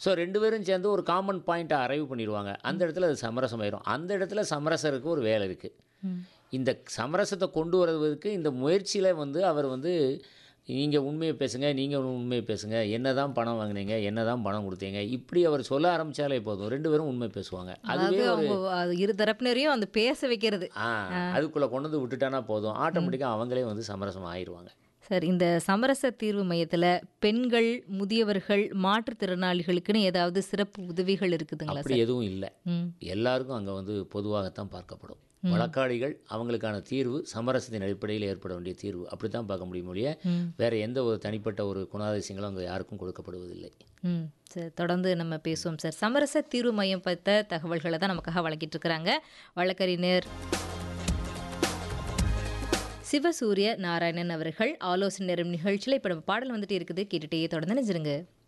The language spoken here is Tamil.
ஸோ ரெண்டு பேரும் சேர்ந்து ஒரு காமன் பாயிண்ட்டை அரைவ் பண்ணிடுவாங்க அந்த இடத்துல அது சமரசம் ஆயிரும் அந்த இடத்துல சமரசருக்கு ஒரு வேலை இருக்குது ம். இந்த சமரசத்தை கொண்டு வருவதற்கு இந்த முயற்சியில் வந்து அவர் வந்து நீங்கள் உண்மையை பேசுங்க நீங்கள் உண்மையை பேசுங்க என்ன தான் பணம் வாங்குனீங்க என்ன தான் பணம் கொடுத்தீங்க இப்படி அவர் சொல்ல ஆரம்பித்தாலே போதும் ரெண்டு பேரும் உண்மை பேசுவாங்க அதாவது அதுவே ஒரு அவங்க அது இரு தரப்பினரையும் அந்த பேச வைக்கிறது ஆ அதுக்குள்ளே கொண்டு வந்து விட்டுட்டானா போதும் ஆட்டோமேட்டிக்காக அவங்களே வந்து சமரசம் ஆயிடுவாங்க சார் இந்த சமரச தீர்வு மையத்தில் பெண்கள் முதியவர்கள் மாற்றுத்திறனாளிகளுக்குன்னு ஏதாவது சிறப்பு உதவிகள் இருக்குதுங்களா அப்படி எதுவும் இல்லை ம் எல்லாருக்கும் அங்கே வந்து பொதுவாகத்தான் பார்க்கப்படும் வழக்காளிகள் அவங்களுக்கான தீர்வு சமரசத்தின் அடிப்படையில் ஏற்பட வேண்டிய தீர்வு அப்படி தான் பார்க்க முடியும் ஒழிய ம். வேறு எந்த ஒரு தனிப்பட்ட ஒரு குணாதிசயங்களும் அங்கே யாருக்கும் கொடுக்கப்படுவதில்லை ம் சார் தொடர்ந்து நம்ம பேசுவோம் சார் சமரச தீர்வு மையம் பற்ற தகவல்களை தான் நமக்காக வழங்கிட்டு இருக்கிறாங்க வழக்கறிஞர் சிவசூரிய நாராயணன் அவர்கள் ஆலோசனை நேரம் நிகழ்ச்சியில் இப்போ நம்ம பாடல் வந்துட்டு இருக்குது கேட்டுட்டே தொடர்ந்து நினைச்சிருங்க